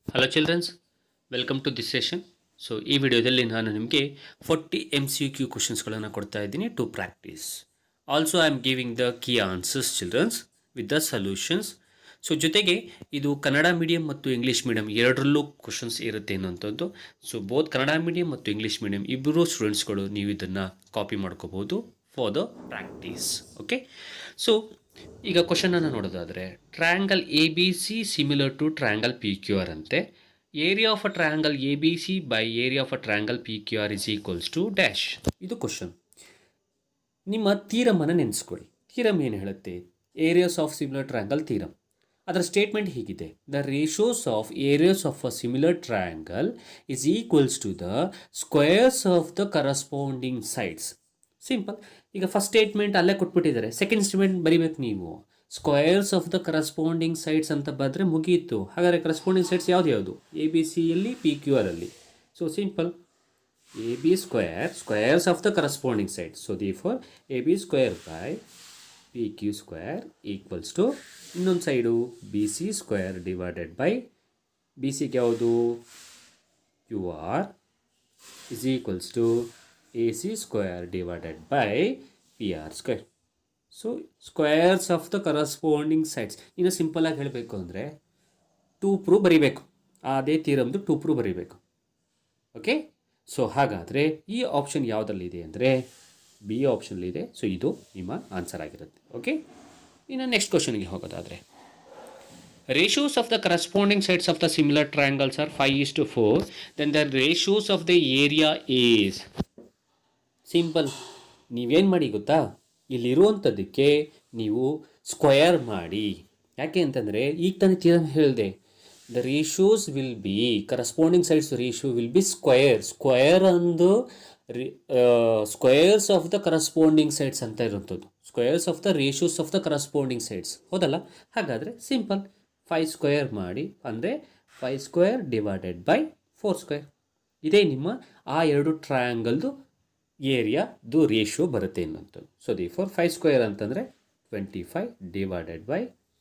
Hello childrens welcome to this session so ಈ ವಿಡಿಯೋದಲ್ಲಿ ನಾನು ನಿಮಗೆ ಫೋರ್ಟಿ ಎಮ್ ಸಿ ಕ್ಯೂ ಕ್ವಶನ್ಸ್ಗಳನ್ನು ಕೊಡ್ತಾ ಇದ್ದೀನಿ to practice also I am giving the key answers childrens with the solutions so ಜೊತೆಗೆ ಇದು ಕನ್ನಡ ಮೀಡಿಯಂ ಮತ್ತು ಇಂಗ್ಲೀಷ್ ಮೀಡಿಯಂ ಎರಡರಲ್ಲೂ ಕ್ವಶನ್ಸ್ ಇರುತ್ತೆ ಅನ್ನೋಂಥದ್ದು ಸೊ ಬೋತ್ ಕನ್ನಡ ಮೀಡಿಯಂ ಮತ್ತು ಇಂಗ್ಲೀಷ್ ಮೀಡಿಯಂ ಇಬ್ಬರು ಸ್ಟೂಡೆಂಟ್ಸ್ಗಳು ನೀವು ಇದನ್ನು ಕಾಪಿ ಮಾಡ್ಕೋಬೋದು for the practice okay so ಈಗ ಕ್ವಶನನ್ನು ನೋಡೋದಾದರೆ triangle A B C similar to triangle P Q R ಅಂತೆ area of a triangle A B C by area of a triangle P Q R is equals to dash ಇದು question ನಿಮ್ಮ ತೀರಮನ್ನು ನೆನೆಸ್ಕೊಳ್ಳಿ theorem ಏನು ಹೇಳುತ್ತೆ areas of similar triangle theorem ಅದರ statement ಹೀಗಿದೆ the ratios of areas of a similar triangle is equals to the squares of the corresponding sides simple ಈಗ first statement ಅಲ್ಲೇ ಕೊಟ್ಬಿಟ್ಟಿದ್ದಾರೆ ಸೆಕೆಂಡ್ ಸ್ಟೇಟ್ಮೆಂಟ್ ಬರಿಬೇಕು ನೀವು squares of the corresponding sides ಅಂತ ಬಂದರೆ ಮುಗಿಯಿತು ಹಾಗಾದರೆ ಕರಸ್ಪಾಂಡಿಂಗ್ ಸೈಡ್ಸ್ ಯಾವ್ದು ಯಾವುದು ಎ ಬಿ ಸಿಯಲ್ಲಿ ಪಿ ಕ್ಯೂ ಆರಲ್ಲಿ so simple A B square squares of the corresponding side so therefore A B square by P Q square equals to ಇನ್ನೊಂದು side B C square divided by B ಸಿಗೆ ಯಾವುದು Q R is equals to AC square divided by PR square. So squares of the corresponding sides ಇನ್ನು ಸಿಂಪಲಾಗಿ ಹೇಳಬೇಕು ಅಂದರೆ two ಪ್ರೂ ಬರಿಬೇಕು ಅದೇ ತೀರಮ್ದು two ಪ್ರೂ ಬರಿಬೇಕು ಓಕೆ ಸೊ ಹಾಗಾದರೆ ಈ ಆಪ್ಷನ್ ಯಾವುದರಲ್ಲಿದೆ ಅಂದರೆ ಬಿ ಆಪ್ಷನ್ಲಿದೆ ಸೊ ಇದು ನಿಮ್ಮ ಆನ್ಸರ್ ಆಗಿರುತ್ತೆ ಓಕೆ ಇನ್ನು ನೆಕ್ಸ್ಟ್ ಕ್ವಶನ್ಗೆ ಹೋಗೋದಾದರೆ ratios of the corresponding sides of the similar triangles are 5 is to 4 then the ratios of the area is simple ನೀವೇನು ಮಾಡಿ ಗೊತ್ತಾ ಇಲ್ಲಿರುವಂಥದ್ದಕ್ಕೆ ನೀವು ಸ್ಕ್ವಯರ್ ಮಾಡಿ ಯಾಕೆ ಅಂತಂದರೆ ಈಗ ತಾನೇ ತೀರ ಹೇಳಿದೆ the ratios will be corresponding sides ratio will be square square ಅಂದು squares of the corresponding sides ಅಂತ ಇರುವಂಥದ್ದು squares of the ratios of the corresponding sides ಹೌದಲ್ಲ ಹಾಗಾದರೆ ಸಿಂಪಲ್ ಫೈವ್ ಸ್ಕ್ವೇರ್ ಮಾಡಿ ಅಂದರೆ five square divided by four square ಇದೇ ನಿಮ್ಮ ಆ ಎರಡು ಟ್ರಯಾಂಗಲ್ದು ಏರಿಯಾದು ರೇಷಿಯೋ ಬರುತ್ತೆ ಅನ್ನೋಂಥದ್ದು so the four five square ಅಂತಂದರೆ twenty five divided by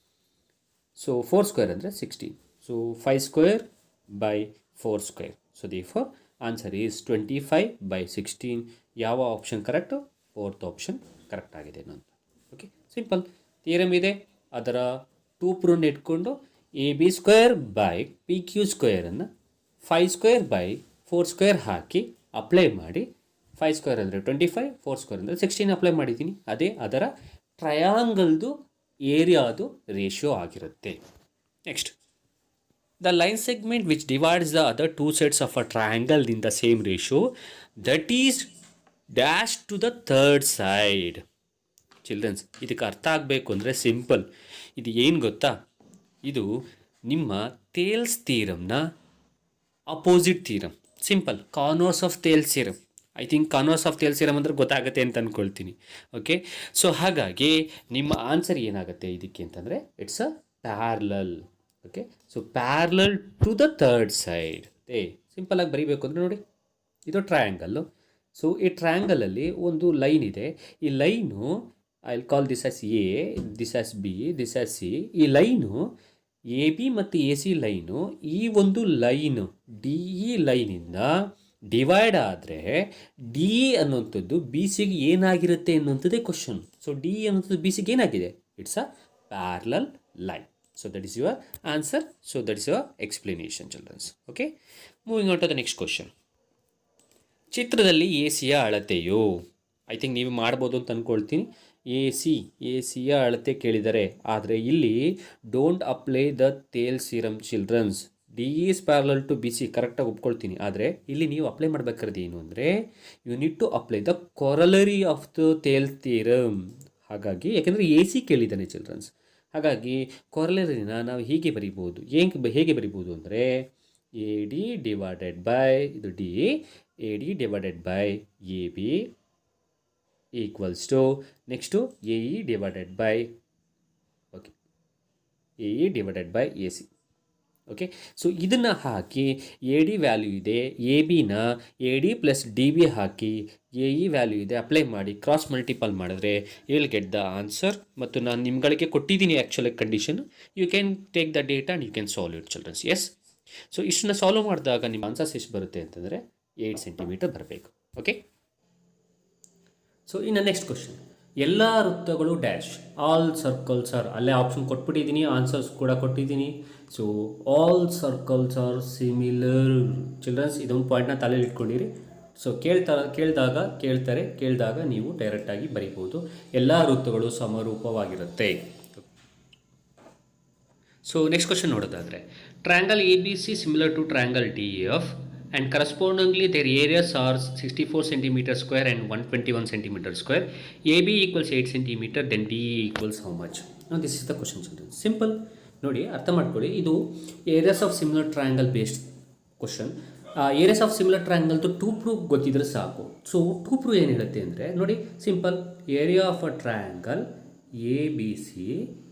so four square ಅಂದರೆ sixteen so five square by four square so the four answer is twenty five by sixteen ಯಾವ option correct fourth option correct ಆಗಿದೆ ಅನ್ನೋಂಥ okay simple theorem ಇದೆ ಅದರ two prune ಇಟ್ಕೊಂಡು A B square by P Q ಸ್ಕ್ವೇರನ್ನು five square by four square hockey apply ಮಾಡಿ five square ಅಂದರೆ twenty five four square ಅಂದರೆ sixteen apply ಮಾಡಿದ್ದೀನಿ ಅದೇ ಅದರ ಟ್ರಯಾಂಗಲ್ದು ಏರಿಯಾದು ರೇಷಿಯೋ ಆಗಿರುತ್ತೆ next the line segment which divides the other two sides of a triangle in the same ratio that is dash to the third side childrens ಇದಕ್ಕೆ ಅರ್ಥ ಆಗಬೇಕು ಅಂದರೆ simple ಇದು ಏನು ಗೊತ್ತಾ ಇದು ನಿಮ್ಮ ತೇಲ್ಸ್ ತೀರಮ್ನ opposite theorem simple converse of Thales theorem I think converse of Thales theorem ಅಂದರೆ ಗೊತ್ತಾಗುತ್ತೆ ಅಂತ ಅಂದ್ಕೊಳ್ತೀನಿ ಓಕೆ ಸೊ ಹಾಗಾಗಿ ನಿಮ್ಮ ಆನ್ಸರ್ ಏನಾಗುತ್ತೆ ಇದಕ್ಕೆ ಅಂತಂದರೆ it's a parallel okay so parallel to the third side ಏ ಸಿಂಪಲಾಗಿ ಬರೀಬೇಕು ಅಂದರೆ ನೋಡಿ ಇದು ಟ್ರಯಾಂಗಲ್ಲು ಸೊ ಈ ಟ್ರಯಾಂಗಲಲ್ಲಿ ಒಂದು ಲೈನ್ ಇದೆ ಈ line I call this as A this as B this as C ಈ ಲೈನು ಎ ಬಿ ಮತ್ತು ಎ ಸಿ ಲೈನು ಈ ಒಂದು ಲೈನು ಡಿ ಇ ಲೈನಿಂದ ಡಿವೈಡ್ ಆದರೆ ಡಿ ಅನ್ನುವಂಥದ್ದು ಬಿ ಸಿಗೆ ಏನಾಗಿರುತ್ತೆ ಅನ್ನುವಂಥದ್ದೇ ಕ್ವಶನ್ ಸೊ ಡಿ ಅನ್ನುವಂಥದ್ದು ಬಿ ಸಿಗೆ ಏನಾಗಿದೆ it's a parallel line so that is your answer so that is your explanation childrens okay moving on to the next question ಚಿತ್ರದಲ್ಲಿ ಎ ಸಿಯ ಅಳತೆಯು ಐ ಥಿಂಕ್ ನೀವು ಮಾಡ್ಬೋದು ಅಂತ ಅಂದ್ಕೊಳ್ತೀನಿ ಎ ಸಿ ಎ ಸಿಯ ಅಳತೆ ಕೇಳಿದರೆ ಆದರೆ ಇಲ್ಲಿ don't apply the Thales theorem childrens D is parallel to B C ಕರೆಕ್ಟಾಗಿ ಒಪ್ಕೊಳ್ತೀನಿ ಆದರೆ ಇಲ್ಲಿ ನೀವು ಅಪ್ಲೈ ಮಾಡಬೇಕಾದ್ರೆ ಏನು ಅಂದರೆ you need to apply the corollary of the Thales theorem ಹಾಗಾಗಿ ಯಾಕೆಂದರೆ ಎ ಸಿ ಕೇಳಿದ್ದಾನೆ ಚಿಲ್ಡ್ರನ್ಸ್ ಹಾಗಾಗಿ ಕೊರಲರಿನ ನಾವು ಹೀಗೆ ಬರಿಬೋದು ಏನು ಹೇಗೆ ಬರಿಬೋದು ಅಂದರೆ ಎ ಡಿ ಡಿವೈಡೆಡ್ ಬೈ ಇದು D A D divided by A B equals to next A E divided by okay A E divided by A C okay so ಇದನ್ನು ಹಾಕಿ ಎ ಡಿ ವ್ಯಾಲ್ಯೂ ಇದೆ ಎ ಬಿನ A D plus D B ಹಾಕಿ A E value ಇದೆ apply ಮಾಡಿ cross multiple ಮಾಡಿದ್ರೆ will get the answer ಮತ್ತು ನಾನು ನಿಮ್ಗಳಿಗೆ ಕೊಟ್ಟಿದ್ದೀನಿ actually condition you can take the data and you can solve it childrens yes so ಇಷ್ಟನ್ನ ಸಾಲ್ವ್ ಮಾಡಿದಾಗ ನಿಮ್ಮ ಆನ್ಸರ್ಸ್ ಎಷ್ಟು ಬರುತ್ತೆ ಅಂತಂದರೆ ಏಯ್ಟ್ ಸೆಂಟಿಮೀಟರ್ ಬರಬೇಕು ಓಕೆ ಸೊ ಇನ್ನು ನೆಕ್ಸ್ಟ್ ಕ್ವಶನ್ ಎಲ್ಲ ವೃತ್ತಗಳು ಡ್ಯಾಶ್ ಆಲ್ ಸರ್ಕಲ್ಸ್ ಆರ್ ಅಲ್ಲೇ ಆಪ್ಷನ್ ಕೊಟ್ಬಿಟ್ಟಿದ್ದೀನಿ ಆನ್ಸರ್ಸ್ ಕೂಡ ಕೊಟ್ಟಿದ್ದೀನಿ so all circles are similar childrens ಇದೊಂದು ಪಾಯಿಂಟ್ನ ತಲೆಯಲ್ಲಿ ಇಟ್ಕೊಂಡಿರಿ ಸೊ ಕೇಳ್ತಾ ಕೇಳಿದಾಗ ಕೇಳ್ತಾರೆ ಕೇಳಿದಾಗ ನೀವು ಡೈರೆಕ್ಟಾಗಿ ಬರೀಬೋದು ಎಲ್ಲ ವೃತ್ತಗಳು ಸಮರೂಪವಾಗಿರುತ್ತೆ ಸೊ ನೆಕ್ಸ್ಟ್ ಕ್ವಶನ್ ನೋಡೋದಾದರೆ triangle A B C similar to triangle D F and correspondingly their areas are sixty four centimetre square and one twenty one centimetre square A B equals eight centimetre then D equals how much this is the question simple ನೋಡಿ ಅರ್ಥ ಮಾಡ್ಕೊಳ್ಳಿ ಇದು areas of similar triangle based question areas of similar ಟ್ರಯಾಂಗಲ್ದು two proof ಗೊತ್ತಿದ್ರೆ ಸಾಕು so two proof ಏನು ಹೇಳುತ್ತೆ ಅಂದರೆ ನೋಡಿ simple area of a triangle A B C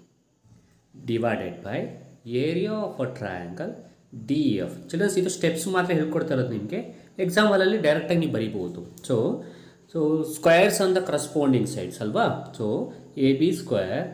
divided by area of a triangle D F childrens ಇದು steps ಮಾತ್ರ ಹೇಳ್ಕೊಡ್ತಾ ಇರೋದು ನಿಮಗೆ ಎಕ್ಸಾಮಲ್ಲಿ ಡೈರೆಕ್ಟಾಗಿ ನೀವು ಬರಿಬೋದು so so squares on the corresponding sides ಅಲ್ವಾ so A B square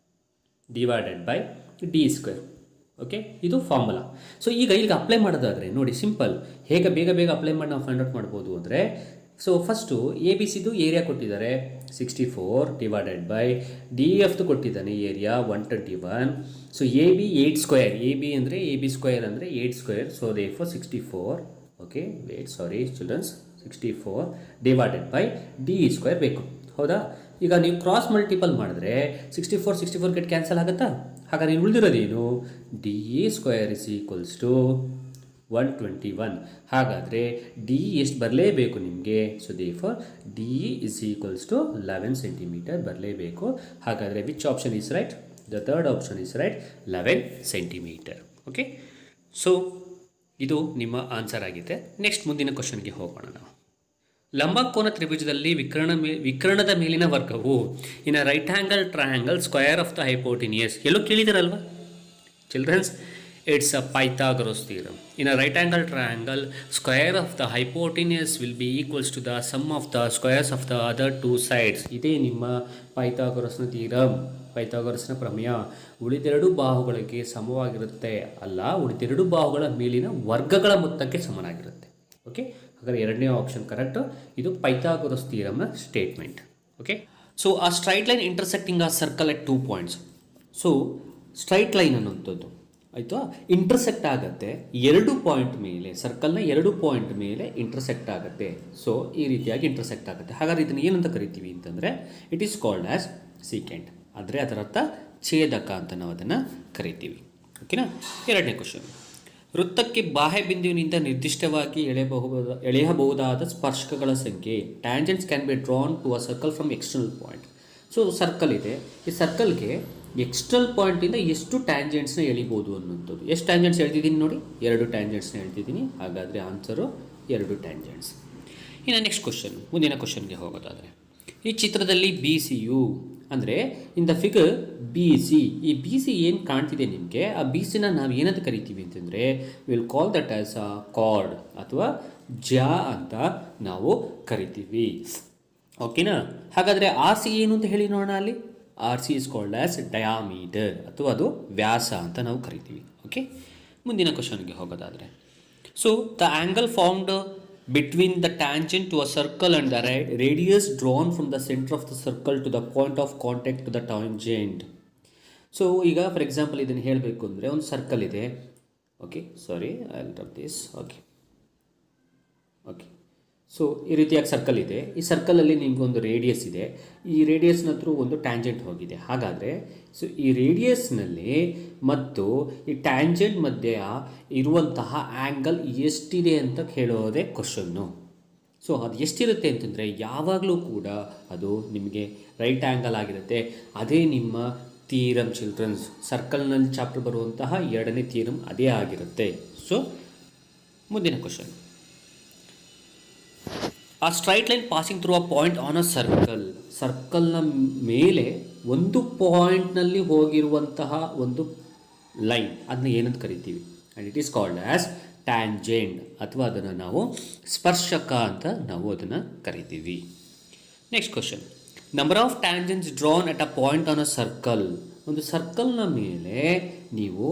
divided by D square okay ಇದು ಫಾರ್ಮುಲಾ ಸೊ ಈಗ ಇಲ್ಲಿಗೆ ಅಪ್ಲೈ ಮಾಡೋದಾದರೆ ನೋಡಿ ಸಿಂಪಲ್ ಹೇಗೆ ಬೇಗ ಬೇಗ ಅಪ್ಲೈ ಮಾಡಿ ನಾವು ಫೈಂಡ್ ಔಟ್ ಮಾಡ್ಬೋದು ಅಂದರೆ ಸೊ ಫಸ್ಟು ಎ ಬಿ ಸಿದು ಏರಿಯಾ ಕೊಟ್ಟಿದ್ದಾರೆ sixty four divided by D ಎಫ್ದು ಕೊಟ್ಟಿದ್ದಾನೆ area one twenty one so A B eight square A B ಅಂದರೆ ಎ ಬಿ ಸ್ಕ್ವೇರ್ ಅಂದರೆ eight square so therefore sixty four okay wait sorry childrens sixty four divided by D square ಬೇಕು ಹೌದಾ ಈಗ ನೀವು cross multiple ಮಾಡಿದ್ರೆ sixty four sixty four get cancel ಆಗುತ್ತಾ ಹಾಗಾದ್ರೆ ಇಲ್ಲಿ ಉಳಿದಿರೋದೇನು D A square is equals to one twenty one ಹಾಗಾದರೆ ಡಿ ಎಷ್ಟು ಬರಲೇಬೇಕು ನಿಮಗೆ so therefore D is equals to eleven centimetre ಬರಲೇಬೇಕು ಹಾಗಾದರೆ which option is right the third option is right eleven centimetre okay so ಇದು ನಿಮ್ಮ answer ಆಗಿದೆ next ಮುಂದಿನ ಕ್ವಶನ್ಗೆ ಹೋಗೋಣ ನಾವು ಲಂಬಕೋನ ತ್ರಿಭುಜದಲ್ಲಿ ವಿಕರ್ಣ ಮೇ ವಿಕರ್ಣದ ಮೇಲಿನ ವರ್ಗವು in right angle triangle square of the hypotenuse ಎಲ್ಲೋ ಕೇಳಿದಾರಲ್ವಾ childrens it's a Pythagoras theorem in a right angle triangle square of the hypotenuse will be equals to the sum of the squares of the other two sides ಇದೇ ನಿಮ್ಮ ಪೈಥಾಗರಸ್ನ theorem ಪೈಥಾಗರಸ್ನ ಪ್ರಮೇಯ ಉಳಿದೆರಡು ಬಾಹುಗಳಿಗೆ ಸಮವಾಗಿರುತ್ತೆ ಅಲ್ಲ ಉಳಿದೆರಡು ಬಾಹುಗಳ ಮೇಲಿನ ವರ್ಗಗಳ ಮೊತ್ತಕ್ಕೆ ಸಮನಾಗಿರುತ್ತೆ ಓಕೆ ಹಾಗಾದ್ರೆ ಎರಡನೇ ಆಪ್ಷನ್ ಕರೆಕ್ಟ್ ಇದು ಪೈಥಾಗರಸ್ ಥಿಯರಮ್ನ statement okay so a straight line intersecting a circle at two points so straight line ಅನ್ನೋಂಥದ್ದು ಆಯಿತಾ ಇಂಟರ್ಸೆಕ್ಟ್ ಆಗುತ್ತೆ ಎರಡು ಪಾಯಿಂಟ್ ಮೇಲೆ ಸರ್ಕಲ್ನ ಎರಡು ಪಾಯಿಂಟ್ ಮೇಲೆ ಇಂಟರ್ಸೆಕ್ಟ್ ಆಗುತ್ತೆ ಸೊ ಈ ರೀತಿಯಾಗಿ ಇಂಟರ್ಸೆಕ್ಟ್ ಆಗುತ್ತೆ ಹಾಗಾದ್ರೆ ಇದನ್ನು ಏನಂತ ಕರಿತೀವಿ ಅಂತಂದರೆ it is called as secant ಆದರೆ ಅದರ ಅರ್ಥ ಛೇದಕ ಅಂತ ನಾವು ಅದನ್ನು ಕರಿತೀವಿ ಓಕೆನಾ ಎರಡನೇ ಕ್ವಶನ್ ವೃತ್ತಕ್ಕೆ ಬಾಹ್ಯ ಬಿಂದುವಿನಿಂದ ನಿರ್ದಿಷ್ಟವಾಗಿ ಎಳೆಯಬಹುದ ಎಳೆಯಬಹುದಾದ ಸ್ಪರ್ಶಕಗಳ ಸಂಖ್ಯೆ tangents can be drawn to a circle from external point so circle ಇದೆ ಈ ಸರ್ಕಲ್ಗೆ ಎಕ್ಸ್ಟರ್ನಲ್ ಪಾಯಿಂಟಿಂದ ಎಷ್ಟು ಟ್ಯಾಂಜೆಂಟ್ಸ್ನ ಎಳಿಬೋದು ಅನ್ನೋಂಥದ್ದು ಎಷ್ಟು ಟ್ಯಾಂಜೆಂಟ್ಸ್ ಹೇಳ್ತಿದ್ದೀನಿ ನೋಡಿ ಎರಡು ಟ್ಯಾಂಜೆಂಟ್ಸ್ನ ಹೇಳ್ತಿದ್ದೀನಿ ಹಾಗಾದರೆ ಆನ್ಸರು ಎರಡು ಟ್ಯಾಂಜೆಂಟ್ಸ್ ಇನ್ನು ನೆಕ್ಸ್ಟ್ ಕ್ವಶನ್ ಮುಂದಿನ ಕ್ವಶನ್ಗೆ ಹೋಗೋದಾದರೆ ಈ ಚಿತ್ರದಲ್ಲಿ ಬಿ ಸಿ ಯು ಅಂದರೆ in the figure B C ಈ ಬಿ ಸಿ ಏನು ಕಾಣ್ತಿದೆ ನಿಮಗೆ ಆ ಬಿ ಸಿನ ನಾವು ಏನಂತ ಕರಿತೀವಿ ಅಂತಂದರೆ will call that as a chord ಅಥವಾ ಜ ಅಂತ ನಾವು ಕರಿತೀವಿ ಓಕೆನಾ ಹಾಗಾದರೆ ಆರ್ ಸಿ ಏನು ಅಂತ ಹೇಳಿ ನೋಡೋಣ ಅಲ್ಲಿ R C is called as diameter ಅಥವಾ ಅದು ವ್ಯಾಸ ಅಂತ ನಾವು ಕರಿತೀವಿ ಓಕೆ ಮುಂದಿನ ಕ್ವಶನ್ಗೆ ಹೋಗೋದಾದರೆ so the angle formed between the tangent to a circle and the radius drawn from the centre of the circle to the point of contact to the tangent so ಈಗ ಫಾರ್ ಎಕ್ಸಾಂಪಲ್ ಇದನ್ನು ಹೇಳಬೇಕು ಅಂದರೆ ಒಂದು circle ಇದೆ okay sorry I rub this okay okay so ಈ ರೀತಿಯಾಗಿ circle ಇದೆ ಈ ಸರ್ಕಲಲ್ಲಿ ನಿಮ್ಗೆ ಒಂದು ರೇಡಿಯಸ್ ಇದೆ ಈ ರೇಡಿಯಸ್ನ ಹತ್ರ ಒಂದು ಟ್ಯಾಂಜೆಂಟ್ ಹೋಗಿದೆ ಹಾಗಾದರೆ ಸೊ ಈ ರೇಡಿಯಸ್ನಲ್ಲಿ ಮತ್ತು ಈ ಟ್ಯಾಂಜೆಂಟ್ ಮಧ್ಯೆ ಇರುವಂತಹ ಆ್ಯಂಗಲ್ ಎಷ್ಟಿದೆ ಅಂತ ಹೇಳೋದೇ ಕ್ವಶನ್ನು ಸೊ ಅದು ಎಷ್ಟಿರುತ್ತೆ ಅಂತಂದರೆ ಯಾವಾಗಲೂ ಕೂಡ ಅದು ನಿಮಗೆ ರೈಟ್ ಆ್ಯಂಗಲ್ ಆಗಿರುತ್ತೆ ಅದೇ ನಿಮ್ಮ ತೀರಮ್ ಚಿಲ್ಡ್ರನ್ಸ್ ಸರ್ಕಲ್ನಲ್ಲಿ ಚಾಪ್ಟರ್ ಬರುವಂತಹ ಎರಡನೇ ತೀರಮ್ ಅದೇ ಆಗಿರುತ್ತೆ ಸೊ ಮುಂದಿನ question a straight line passing through a point on a circle ಸರ್ಕಲ್ನ ಮೇಲೆ ಒಂದು ಪಾಯಿಂಟ್ನಲ್ಲಿ ಹೋಗಿರುವಂತಹ ಒಂದು ಲೈನ್ ಅದನ್ನ ಏನಂತ ಕರಿತೀವಿ and it is called as tangent ಅಥವಾ ಅದನ್ನು ನಾವು ಸ್ಪರ್ಶಕ ಅಂತ ನಾವು ಅದನ್ನು ಕರಿತೀವಿ next question number of tangents drawn at a point on a circle ಒಂದು ಸರ್ಕಲ್ನ ಮೇಲೆ ನೀವು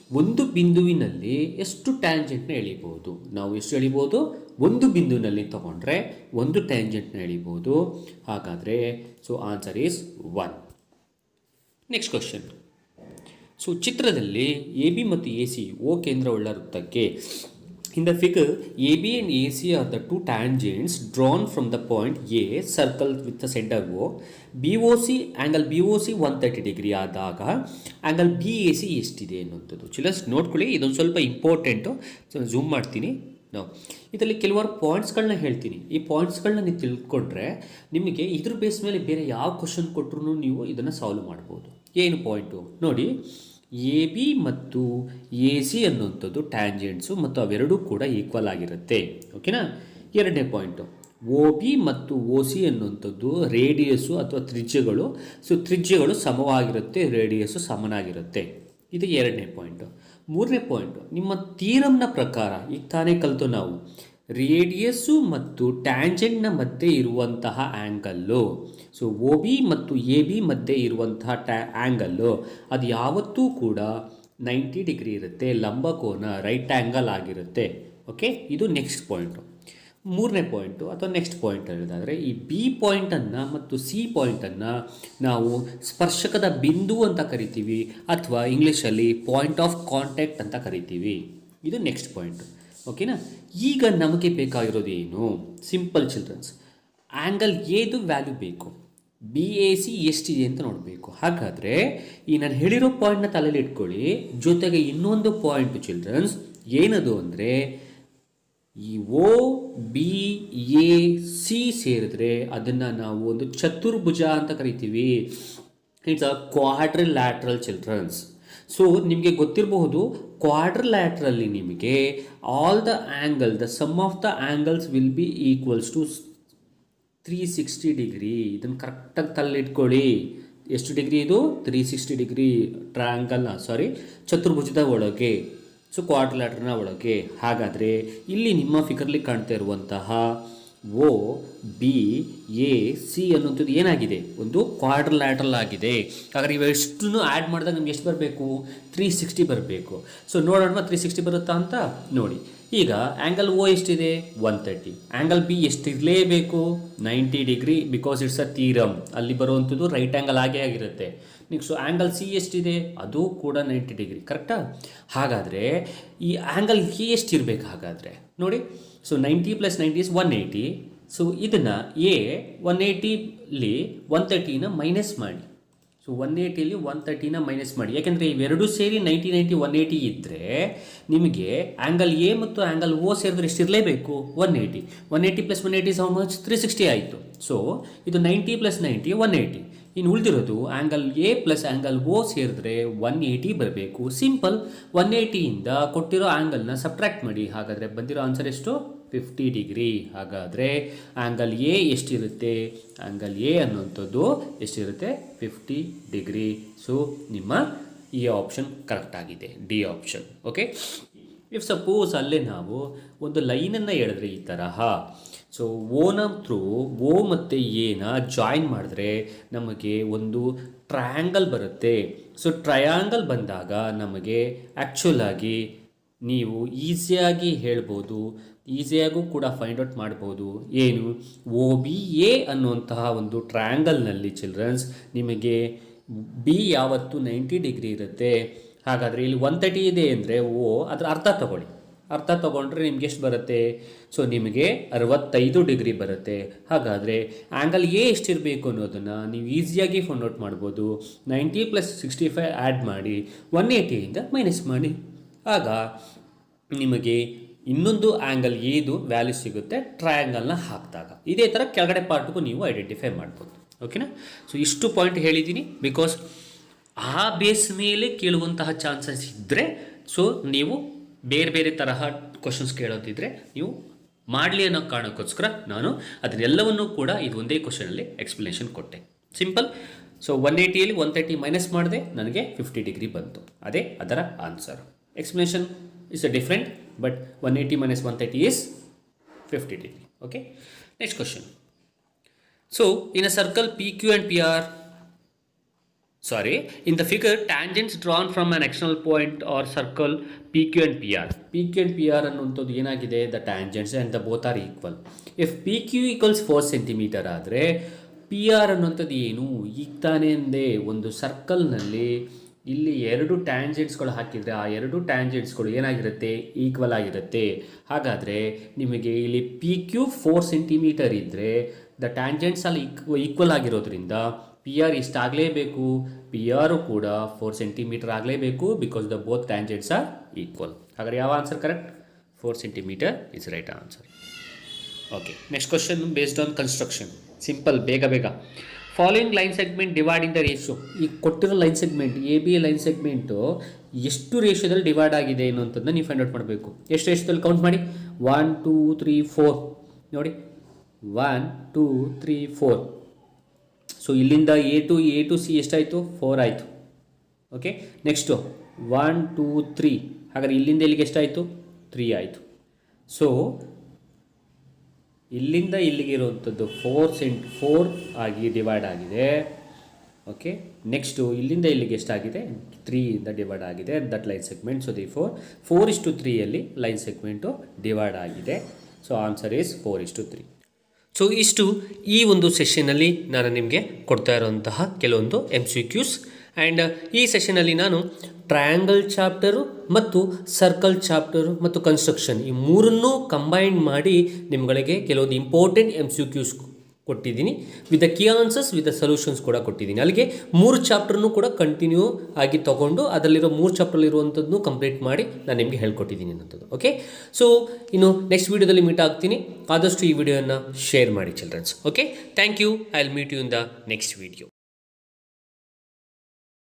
ಒಂದು ಬಿಂದುವಿನಲ್ಲಿ ಎಷ್ಟು ಟ್ಯಾಂಜೆಂಟ್ನ ಎಳಿಬೋದು ನಾವು ಎಷ್ಟು ಎಳಿಬೋದು ಒಂದು ಬಿಂದುವಿನಲ್ಲಿ ತಗೊಂಡ್ರೆ ಒಂದು ಟ್ಯಾಂಜೆಂಟ್ನ ಎಳಿಬೋದು ಹಾಗಾದರೆ so answer is one next question so ಚಿತ್ರದಲ್ಲಿ ಎ ಬಿ ಮತ್ತು ಎ ಸಿ ಓ ಕೇಂದ್ರವುಳ್ಳ ವೃತ್ತಕ್ಕೆ in the figure A B and A C are the two tangents drawn from the point A circle with the centre O B O C angle B O C one thirty degree ಆದಾಗ angle B A C ಎಷ್ಟಿದೆ ಅನ್ನುವಂಥದ್ದು ಚಿಲಸ್ ನೋಡ್ಕೊಳ್ಳಿ ಇದೊಂದು ಸ್ವಲ್ಪ important zoom ಮಾಡ್ತೀನಿ ನಾವು ಇದರಲ್ಲಿ ಕೆಲವಾರು ಪಾಯಿಂಟ್ಸ್ಗಳನ್ನ ಹೇಳ್ತೀನಿ ಈ ಪಾಯಿಂಟ್ಸ್ಗಳನ್ನ ನೀವು ತಿಳ್ಕೊಂಡ್ರೆ ನಿಮಗೆ ಇದ್ರ ಬೇಸ್ ಮೇಲೆ ಬೇರೆ ಯಾವ ಕ್ವಶನ್ ಕೊಟ್ಟರು ನೀವು ಇದನ್ನು ಸಾಲ್ವ್ ಮಾಡ್ಬೋದು ಏನು ಪಾಯಿಂಟು ನೋಡಿ ಎ ಬಿ ಮತ್ತು ಎ ಸಿ ಅನ್ನುವಂಥದ್ದು ಟ್ಯಾಂಜೆಂಟ್ಸು ಮತ್ತು ಅವೆರಡೂ ಕೂಡ ಈಕ್ವಲ್ ಆಗಿರುತ್ತೆ ಓಕೆನಾ ಎರಡನೇ ಪಾಯಿಂಟು ಒ ಬಿ ಮತ್ತು ಒ ಸಿ ಅನ್ನುವಂಥದ್ದು ರೇಡಿಯಸ್ಸು ಅಥವಾ ತ್ರಿಜ್ಯಗಳು ಸೊ ತ್ರಿಜ್ಯಗಳು ಸಮವಾಗಿರುತ್ತೆ ರೇಡಿಯಸ್ಸು ಸಮನಾಗಿರುತ್ತೆ ಇದು ಎರಡನೇ ಪಾಯಿಂಟು ಮೂರನೇ ಪಾಯಿಂಟು ನಿಮ್ಮ ತೀರಮ್ನ ಪ್ರಕಾರ ಈಗ ತಾನೇ ಕಲಿತು ನಾವು ರೇಡಿಯಸ್ಸು ಮತ್ತು ಟ್ಯಾಂಜೆಂಟ್ನ ಮಧ್ಯೆ ಇರುವಂತಹ ಆ್ಯಂಗಲ್ಲು ಸೊ ಒ ಬಿ ಮತ್ತು ಎ ಬಿ ಮಧ್ಯೆ ಇರುವಂತಹ ಟ್ಯಾ ಆ್ಯಂಗಲ್ಲು ಅದು ಯಾವತ್ತೂ ಕೂಡ ನೈಂಟಿ ಡಿಗ್ರಿ ಇರುತ್ತೆ ಲಂಬಕೋನ ರೈಟ್ ಆ್ಯಂಗಲ್ ಆಗಿರುತ್ತೆ ಓಕೆ ಇದು ನೆಕ್ಸ್ಟ್ ಪಾಯಿಂಟು ಮೂರನೇ ಪಾಯಿಂಟು ಅಥವಾ ನೆಕ್ಸ್ಟ್ ಪಾಯಿಂಟ್ ಹೇಳಿದಾದರೆ ಈ ಬಿ ಪಾಯಿಂಟನ್ನು ಮತ್ತು ಸಿ ಪಾಯಿಂಟನ್ನು ನಾವು ಸ್ಪರ್ಶಕದ ಬಿಂದು ಅಂತ ಕರಿತೀವಿ ಅಥವಾ ಇಂಗ್ಲೀಷಲ್ಲಿ ಪಾಯಿಂಟ್ ಆಫ್ ಕಾಂಟ್ಯಾಕ್ಟ್ ಅಂತ ಕರಿತೀವಿ ಇದು ನೆಕ್ಸ್ಟ್ ಪಾಯಿಂಟ್ ಓಕೆನಾ ಈಗ ನಮಗೆ ಬೇಕಾಗಿರೋದು ಏನು ಸಿಂಪಲ್ ಚಿಲ್ಡ್ರನ್ಸ್ ಆ್ಯಂಗಲ್ ಏದು ವ್ಯಾಲ್ಯೂ ಬೇಕು ಬಿ ಎ ಸಿ ಎಷ್ಟಿದೆ ಅಂತ ನೋಡಬೇಕು ಹಾಗಾದರೆ ಈ ನಾನು ಹೇಳಿರೋ ಪಾಯಿಂಟ್ನ ತಲೆಯಲ್ಲಿ ಇಟ್ಕೊಳ್ಳಿ ಜೊತೆಗೆ ಇನ್ನೊಂದು ಪಾಯಿಂಟ್ ಚಿಲ್ಡ್ರನ್ಸ್ ಏನದು ಅಂದರೆ ಈ ಓ ಬಿ ಎ ಸಿ ಸೇರಿದ್ರೆ ಅದನ್ನು ನಾವು ಒಂದು ಚತುರ್ಭುಜ ಅಂತ ಕರಿತೀವಿ it's a quadrilateral children's so ನಿಮಗೆ ಗೊತ್ತಿರಬಹುದು ಕ್ವಾಡ್ರಿಲ್ಯಾಟ್ರಲ್ಲಿ ನಿಮಗೆ all the angle the sum of the angles will be equals to three sixty degree ಇದನ್ನು ಕರೆಕ್ಟಾಗಿ ತಲ್ಲಿಟ್ಕೊಳ್ಳಿ ಎಷ್ಟು ಡಿಗ್ರಿ ಇದು ತ್ರೀ ಸಿಕ್ಸ್ಟಿ ಡಿಗ್ರಿ ಟ್ರಯಾಂಗಲ್ನ ಸಾರಿ ಚತುರ್ಭುಜದ ಒಳಗೆ ಸೊ ಕ್ವಾಡ್ರಿಲ್ಯಾಟ್ರನ ಒಳಗೆ ಹಾಗಾದರೆ ಇಲ್ಲಿ ನಿಮ್ಮ ಫಿಗರ್ಲಿ ಕಾಣ್ತಾ ಇರುವಂತಹ ಓ ಬಿ ಎ ಸಿ ಅನ್ನುವಂಥದ್ದು ಏನಾಗಿದೆ ಒಂದು ಕ್ವಾಡ್ರಿಲ್ಯಾಟ್ರಲ್ ಆಗಿದೆ ಹಾಗಾದ್ರೆ ಇವೆಷ್ಟನ್ನು ಆ್ಯಡ್ ಮಾಡಿದಾಗ ನಮ್ಗೆ ಎಷ್ಟು ಬರಬೇಕು ತ್ರೀ ಸಿಕ್ಸ್ಟಿ ಬರಬೇಕು ಸೊ ನೋಡೋಣ ತ್ರೀ ಸಿಕ್ಸ್ಟಿ ಬರುತ್ತಾ ಅಂತ ನೋಡಿ ಈಗ ಆ್ಯಂಗಲ್ ಓ ಎಷ್ಟಿದೆ ಒನ್ ತರ್ಟಿ ಆ್ಯಂಗಲ್ ಬಿ ಎಷ್ಟಿರಲೇಬೇಕು ninety degree because it's a theorem ಅಲ್ಲಿ ಬರುವಂಥದ್ದು ರೈಟ್ ಆ್ಯಂಗಲ್ ಆಗೇ ಆಗಿರುತ್ತೆ ನೆಕ್ಸ್ಟು ಆ್ಯಂಗಲ್ ಸಿ ಎಷ್ಟಿದೆ ಅದು ಕೂಡ ನೈಂಟಿ ಡಿಗ್ರಿ ಕರೆಕ್ಟಾ ಹಾಗಾದರೆ ಈ ಆ್ಯಂಗಲ್ ಎ ಎಷ್ಟಿರಬೇಕು ಹಾಗಾದರೆ ನೋಡಿ so ninety plus ninety is one eighty so ಇದನ್ನು ಎ ಒನ್ ಏಯ್ಟಿಲಿ ಒನ್ ತರ್ಟಿನ ಮೈನಸ್ ಮಾಡಿ ಸೊ ಒನ್ ಏಯ್ಟಿಲಿ ಒನ್ ತರ್ಟಿನ ಮೈನಸ್ ಮಾಡಿ ಯಾಕೆಂದರೆ ಇವೆರಡೂ ಸೇರಿ ನೈಂಟಿ ನೈಂಟಿ ಒನ್ ಏಯ್ಟಿ ಇದ್ದರೆ ನಿಮಗೆ ಆ್ಯಂಗಲ್ ಎ ಮತ್ತು ಆ್ಯಂಗಲ್ ಓ ಸೇರಿದ್ರೆ ಎಷ್ಟಿರಲೇಬೇಕು one eighty one eighty plus one eighty so much three sixty ಆಯಿತು ಸೊ ಇದು ninety plus ninety one eighty ಇನ್ನು ಉಳಿದಿರೋದು angle A plus angle O ಸೇರಿದ್ರೆ ಒನ್ ಏಯ್ಟಿ ಬರಬೇಕು ಸಿಂಪಲ್ ಒನ್ ಏಯ್ಟಿಯಿಂದ ಕೊಟ್ಟಿರೋ ಆ್ಯಂಗಲ್ನ ಸಬ್ಟ್ರ್ಯಾಕ್ಟ್ ಮಾಡಿ ಹಾಗಾದರೆ ಬಂದಿರೋ ಆನ್ಸರ್ ಎಷ್ಟು ಫಿಫ್ಟಿ ಡಿಗ್ರಿ ಹಾಗಾದರೆ ಆ್ಯಂಗಲ್ ಎ ಎಷ್ಟಿರುತ್ತೆ ಆ್ಯಂಗಲ್ ಎ ಅನ್ನುವಂಥದ್ದು ಎಷ್ಟಿರುತ್ತೆ ಫಿಫ್ಟಿ ಡಿಗ್ರಿ ಸೊ ನಿಮ್ಮ ಈ ಆಪ್ಷನ್ ಕರೆಕ್ಟ್ ಆಗಿದೆ D option okay if suppose ಅಲ್ಲೇ ನಾವು ಒಂದು ಲೈನನ್ನು ಎಳೆದ್ರೆ ಈ ತರಹ ಸೊ ಓನ ಥ್ರೂ ಓ ಮತ್ತು ಎನ ಜಾಯಿನ್ ಮಾಡಿದ್ರೆ ನಮಗೆ ಒಂದು ಟ್ರಯಾಂಗಲ್ ಬರುತ್ತೆ ಸೊ ಟ್ರಯಾಂಗಲ್ ಬಂದಾಗ ನಮಗೆ ಆ್ಯಕ್ಚುಲ್ ಆಗಿ ನೀವು ಈಸಿಯಾಗಿ ಹೇಳ್ಬೋದು ಈಸಿಯಾಗೂ ಕೂಡ ಫೈಂಡ್ ಔಟ್ ಮಾಡ್ಬೋದು ಏನು ಓ ಬಿ ಎ ಅನ್ನುವಂತಹ ಒಂದು ಟ್ರಯಾಂಗಲ್ನಲ್ಲಿ ಚಿಲ್ಡ್ರನ್ಸ್ ನಿಮಗೆ ಬಿ ಯಾವತ್ತು ನೈಂಟಿ ಡಿಗ್ರಿ ಇರುತ್ತೆ ಹಾಗಾದರೆ ಇಲ್ಲಿ ಒನ್ ತರ್ಟಿ ಇದೆ ಅಂದರೆ ಓ ಅದರ ಅರ್ಥ ತಗೊಳ್ಳಿ ಅರ್ಥ ತಗೊಂಡ್ರೆ ನಿಮ್ಗೆ ಎಷ್ಟು ಬರುತ್ತೆ ಸೊ ನಿಮಗೆ ಅರವತ್ತೈದು ಡಿಗ್ರಿ ಬರುತ್ತೆ ಹಾಗಾದರೆ ಆ್ಯಂಗಲ್ ಎ ಎಷ್ಟಿರಬೇಕು ಅನ್ನೋದನ್ನು ನೀವು ಈಸಿಯಾಗಿ ಫೈಂಡ್ ಔಟ್ ಮಾಡ್ಬೋದು ninety plus sixty five add ಮಾಡಿ ಒನ್ ಏಯ್ಟಿಯಿಂದ ಮೈನಸ್ ಮಾಡಿ ಆಗ ನಿಮಗೆ ಇನ್ನೊಂದು ಆ್ಯಂಗಲ್ ಏದು ವ್ಯಾಲ್ಯೂ ಸಿಗುತ್ತೆ ಟ್ರಯಾಂಗಲ್ನ ಹಾಕಿದಾಗ ಇದೇ ಥರ ಕೆಳಗಡೆ ಪಾರ್ಟ್ಗೂ ನೀವು ಐಡೆಂಟಿಫೈ ಮಾಡ್ಬೋದು ಓಕೆನಾ ಸೊ ಇಷ್ಟು ಪಾಯಿಂಟ್ ಹೇಳಿದ್ದೀನಿ ಬಿಕಾಸ್ ಆ ಬೇಸ್ ಮೇಲೆ ಕೇಳುವಂತಹ ಚಾನ್ಸಸ್ ಇದ್ದರೆ ಸೊ ನೀವು ಬೇರೆ ಬೇರೆ ತರಹ ಕ್ವಶನ್ಸ್ ಕೇಳೋದಿದ್ರೆ ನೀವು ಮಾಡಲಿ ಅನ್ನೋ ಕಾರಣಕ್ಕೋಸ್ಕರ ನಾನು ಅದನ್ನೆಲ್ಲವನ್ನೂ ಕೂಡ ಇದು ಒಂದೇ ಕ್ವಶನಲ್ಲಿ ಎಕ್ಸ್ಪ್ಲನೇಷನ್ ಕೊಟ್ಟೆ ಸಿಂಪಲ್ ಸೊ ಒನ್ ಏಯ್ಟಿಯಲ್ಲಿ ಒನ್ ತರ್ಟಿ ಮೈನಸ್ ಮಾಡಿದೆ ನನಗೆ ಫಿಫ್ಟಿ ಡಿಗ್ರಿ ಬಂತು ಅದೇ ಅದರ answer explanation is a different but one eighty minus one thirty is fifty degree okay next question so in a circle P Q and P R sorry in the figure tangents drawn from an external point or circle pq and pr pq and pr ಅನ್ನುವಂಥದ್ದು ಏನಾಗಿದೆ the tangents and the both are equal if P Q equals four centimetre ಆದರೆ P R ಅನ್ನುವಂಥದ್ದು ಏನು ಈಗ ತಾನೇ ಅಂದೆ ಒಂದು ಸರ್ಕಲ್ನಲ್ಲಿ ಇಲ್ಲಿ ಎರಡು ಟ್ಯಾಂಜೆಂಟ್ಸ್ಗಳು ಹಾಕಿದರೆ ಆ ಎರಡು ಟ್ಯಾಂಜೆಂಟ್ಸ್ಗಳು ಏನಾಗಿರುತ್ತೆ ಈಕ್ವಲ್ ಆಗಿರುತ್ತೆ ಹಾಗಾದರೆ ನಿಮಗೆ ಇಲ್ಲಿ ಪಿ ಕ್ಯೂ ಫೋರ್ ಸೆಂಟಿಮೀಟರ್ ಇದ್ದರೆ ದ ಟ್ಯಾಂಜೆಂಟ್ಸ್ ಅಲ್ಲಿ ಈಕ್ವಲ್ ಆಗಿರೋದ್ರಿಂದ ಪಿ ಆರ್ ಇಷ್ಟಾಗಲೇಬೇಕು ಪಿ ಆರು ಕೂಡ ಫೋರ್ ಸೆಂಟಿಮೀಟರ್ ಆಗಲೇಬೇಕು because the both tangents are equal ಹಾಗಾದ್ರೆ ಯಾವ answer correct four centimetre is right answer okay next question based on construction simple ಬೇಗ ಬೇಗ following line segment dividing the ratio ಈ ಕೊಟ್ಟಿರೋ line segment A B line segment ಎಷ್ಟು ರೇಷಿಯೋದಲ್ಲಿ divide ಆಗಿದೆ ಅನ್ನೋಂಥದ್ದನ್ನ ನೀವು ಫೈಂಡ್ ಔಟ್ ಮಾಡಬೇಕು ಎಷ್ಟು ರೇಷಿಯೋದಲ್ಲಿ ಕೌಂಟ್ ಮಾಡಿ ಒನ್ ಟೂ ತ್ರೀ ಫೋರ್ ನೋಡಿ one two three four so ಇಲ್ಲಿಂದ A to A to C ಎಷ್ಟಾಯಿತು ಫೋರ್ ಆಯಿತು okay next one two three ಹಾಗಾದ್ರೆ ಇಲ್ಲಿಂದ ಇಲ್ಲಿಗೆ ಎಷ್ಟಾಯಿತು ತ್ರೀ ಆಯಿತು ಸೊ ಇಲ್ಲಿಂದ ಇಲ್ಲಿಗೆ ಇರುವಂಥದ್ದು ಫೋರ್ ಸೆಂಟ್ ಫೋರ್ ಆಗಿ ಡಿವೈಡ್ ಆಗಿದೆ ಓಕೆ ನೆಕ್ಸ್ಟು ಇಲ್ಲಿಂದ ಇಲ್ಲಿಗೆ ಎಷ್ಟಾಗಿದೆ ತ್ರೀಯಿಂದ ಡಿವೈಡ್ ಆಗಿದೆ that line segment so the four four ಇಷ್ಟು ತ್ರೀಯಲ್ಲಿ ಲೈನ್ ಸೆಗ್ಮೆಂಟು ಡಿವೈಡ್ ಆಗಿದೆ ಸೊ ಆನ್ಸರ್ ಈಸ್ ಫೋರ್ ಇಷ್ಟು ತ್ರೀ ಸೊ ಇಷ್ಟು ಈ ಒಂದು ಸೆಷನಲ್ಲಿ ನಾನು ನಿಮಗೆ ಕೊಡ್ತಾ ಇರುವಂತಹ ಕೆಲವೊಂದು ಎಮ್ ಸಿ ಕ್ಯೂಸ್ ಆ್ಯಂಡ್ ಈ ಸೆಷನಲ್ಲಿ ನಾನು ಟ್ರಯಾಂಗಲ್ ಚಾಪ್ಟರು ಮತ್ತು ಸರ್ಕಲ್ ಚಾಪ್ಟರು ಮತ್ತು ಕನ್ಸ್ಟ್ರಕ್ಷನ್ ಈ ಮೂರನ್ನೂ ಕಂಬೈನ್ ಮಾಡಿ ನಿಮ್ಗಳಿಗೆ ಕೆಲವೊಂದು ಇಂಪಾರ್ಟೆಂಟ್ ಎಮ್ ಸಿ ಕ್ಯೂಸ್ ಕೊಟ್ಟಿದ್ದೀನಿ with the key answers with the solutions ಕೂಡ ಕೊಟ್ಟಿದ್ದೀನಿ ಅಲ್ಲಿಗೆ ಮೂರು ಚಾಪ್ಟರ್ನು ಕೂಡ ಕಂಟಿನ್ಯೂ ಆಗಿ ತೊಗೊಂಡು ಅದರಲ್ಲಿರೋ ಮೂರು ಚಾಪ್ಟರ್ಲಿರುವಂಥದ್ದನ್ನು ಕಂಪ್ಲೀಟ್ ಮಾಡಿ ನಾನು ನಿಮಗೆ ಹೇಳ್ಕೊಟ್ಟಿದ್ದೀನಿ ಅನ್ನೋಂಥದ್ದು ಓಕೆ ಸೊ ಇನ್ನು ನೆಕ್ಸ್ಟ್ ವೀಡಿಯೋದಲ್ಲಿ ಮೀಟ್ ಆಗ್ತೀನಿ ಆದಷ್ಟು ಈ ವಿಡಿಯೋನ ಶೇರ್ ಮಾಡಿ children's okay thank you I will meet you in the next video